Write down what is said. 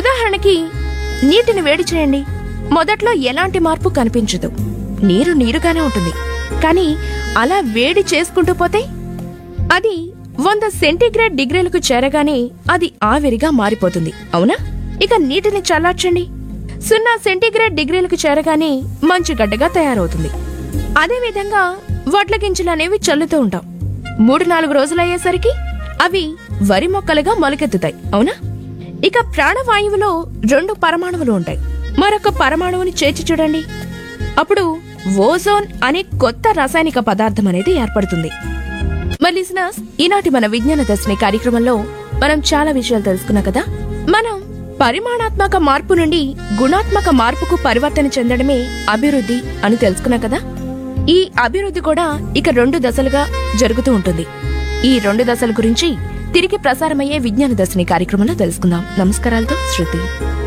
ఉదాహరణకి నీటిని వేడి చేయండి మొదట్లో ఎలాంటి మార్పు కనిపించదు నీరు నీరుగానే ఉంటుంది కానీ అలా వేడి చేసుకుంటూ పోతే అది వంద సెంటీగ్రేడ్ డిగ్రీలకు చేరగానే అది ఆవిరిగా మారిపోతుంది అవునా ఇక నీటిని చల్లార్చండి సున్నా సెంటీగ్రేడ్ డిగ్రీలకు చేరగానే మంచు గడ్డగా తయారవుతుంది అదేవిధంగా వడ్ల గింజలు అనేవి చల్లుతూ ఉంటాం మూడు నాలుగు రోజులయ్యేసరికి అవి వరి మొక్కలుగా మొలకెత్తుతాయి అవునా ఇక ప్రాణవాయువులో రెండు పరమాణువులు ఉంటాయి మరొక పరమాణువుని చేర్చి చూడండి అప్పుడు ఓజోన్ అనే కొత్త రాసాయనిక పదార్థం అనేది ఏర్పడుతుంది మరి లిసనర్స్ ఈనాటి మన విజ్ఞాన దర్శిని కార్యక్రమంలో మనం చాలా విషయాలు తెలుసుకున్నాం కదా మనం పరిమాణాత్మక మార్పు నుండి గుణాత్మక మార్పుకు పరివర్తన చెందడమే అభివృద్ధి అని తెలుసుకున్నాం కదా ఈ అభివృద్ధి కూడా ఇక రెండు దశలుగా జరుగుతూ ఉంటుంది ఈ రెండు దశల గురించి తిరిగి ప్రసారమయ్యే విజ్ఞాన దర్శిని కార్యక్రమంలో తెలుసుకుందాం నమస్కారాలతో శృతి